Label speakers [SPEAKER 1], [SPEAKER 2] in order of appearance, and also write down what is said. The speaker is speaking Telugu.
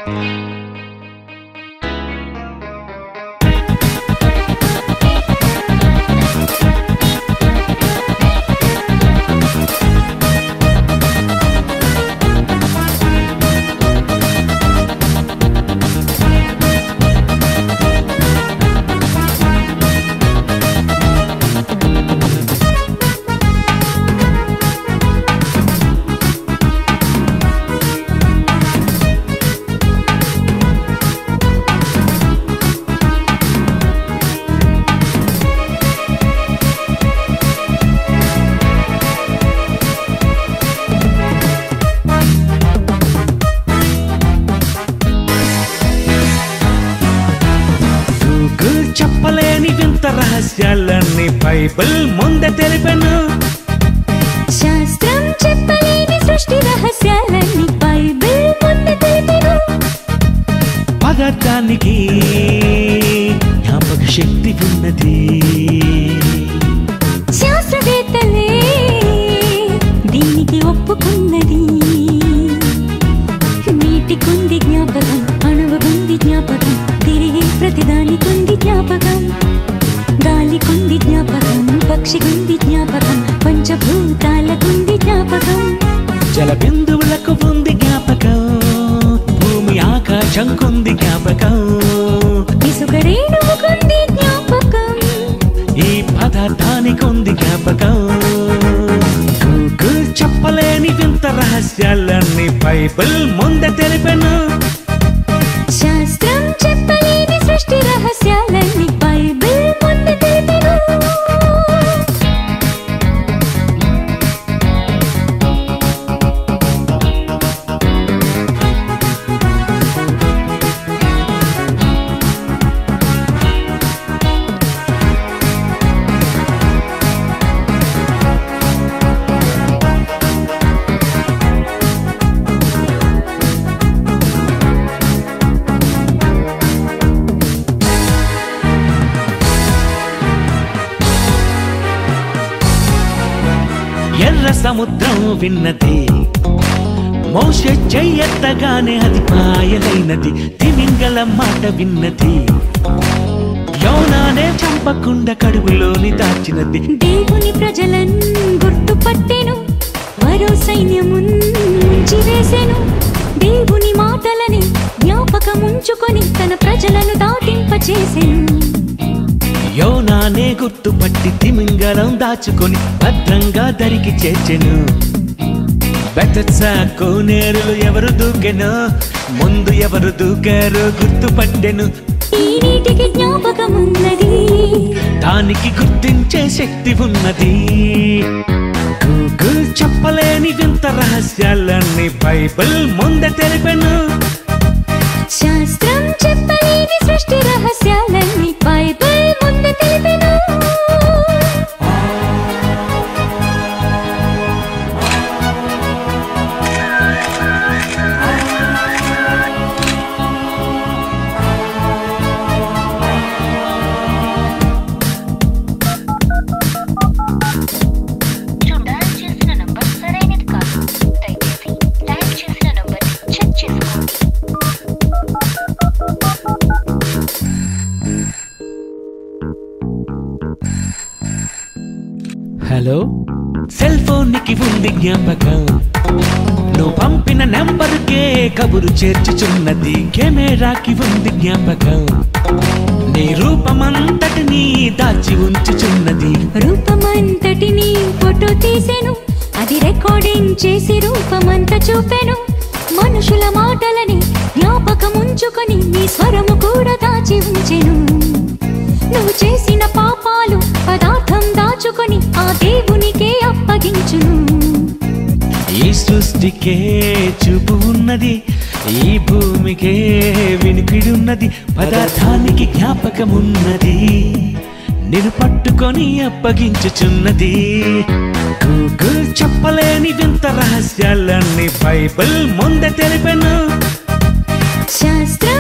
[SPEAKER 1] గూగుల్ చెప్పలేని వింత రహస్యాలన్నీ బైబిల్ ముందే తెలిపెను
[SPEAKER 2] శాస్త్రం చెప్పలేని సృష్టి రహస్యాలన్నీ బైబిల్ ముందు తెలిపెను
[SPEAKER 1] పదార్థానికి జ్ఞాపక శక్తి ఉన్నది
[SPEAKER 2] శాస్త్రవేత్తలే దీనికి ఒప్పుకున్నది నీటికుంది జ్ఞాపకం అణువుకుంది జ్ఞాపకం తిరిగి ప్రతిదానికుంది జ్ఞాపకం గాలికుంది జ్ఞాపకం పక్షికుంది జ్ఞాపకం పంచభూతాలకుంది జ్ఞాపకం
[SPEAKER 1] జల బిందువులకు ఉంది జ్ఞాపకం భూమి ఆకాశం కుంది జ్ఞాపకం
[SPEAKER 2] ఇసుక రేణువుకుంది జ్ఞాపకం
[SPEAKER 1] ఈ పదార్థానికి ఉంది జ్ఞాపకం గూగుల్ చెప్పలేని వింత రహస్యాలన్నీ బైబిల్ ముందే తెలిపెను
[SPEAKER 2] శాస్త్రం చెప్పలేని సృష్టి రహస్యాలన్నీ బైబిల్ ముందు తెలిపెను
[SPEAKER 1] ఎర్ర సముద్రం విన్నది మోష చెయ్యెత్తగానే అది పాయలైనది తిమింగల మాట విన్నది యౌనానే చంపకుండా కడుపులోని దాచినది
[SPEAKER 2] దేవుని ప్రజలను గుర్తుపట్టెను మరో సైన్యముంచి వేసెను దేవుని మాటలని జ్ఞాపకముంచుకొని తన ప్రజలను దాటింపచేసెను
[SPEAKER 1] యోనానే గుర్తుపట్టి తిమింగలం దాచుకొని భద్రంగా దరికి చేర్చెను బెతత్సా కోనేరులు ఎవరు దూకెను ముందు ఎవరు దూకారో గుర్తుపట్టెను
[SPEAKER 2] ఈ నీటికి జ్ఞాపకమున్నది
[SPEAKER 1] దానికి గుర్తించే శక్తి ఉన్నది గూగుల్ చెప్పలేని వింత రహస్యాలన్నీ బైబిల్ ముందే తెలిపెను
[SPEAKER 2] శాస్త్రం చెప్పలేని సృష్టి రహస్యాలన్నీ బైబిల్ ముందు తెలిపెను
[SPEAKER 3] మీరు డయల్ చేసిన నంబర్ సరైనది కాదు దయచేసి డయల్ చేసిన నంబర్ చెక్ చేసుకోండి
[SPEAKER 1] హలో సెల్ ఫోన్ కి ఉంది జ్ఞాపకం నువ్వు పంపిన నెంబర్కే కబురు చేర్చుచున్నది కెమెరాకి ఉంది జ్ఞాపకం నీ రూపమంతటిని దాచి ఉంచుచున్నది
[SPEAKER 2] రూపమంతటిని ఫోటో తీసెను అది రికార్డింగ్ చేసి రూపమంతా చూపెను మనుషుల మాటలని జ్ఞాపకముంచుకొని నీ స్వరము కూడా దాచి ఉంచెను నువ్వు చేసిన పాపాలు పదార్థం దాచుకొని ఆ దేవునికే అప్పగించును
[SPEAKER 1] ఈ సృష్టికే చూపు ఉన్నది ఈ భూమికే వినికిడి ఉన్నది పదార్థానికి జ్ఞాపకం ఉన్నది నిన్ను పట్టుకొని అప్పగించుచున్నది గూగుల్ చెప్పలేని వింత రహస్యాలన్నీ బైబిల్ ముందే తెలిపెను
[SPEAKER 2] శాస్త్రం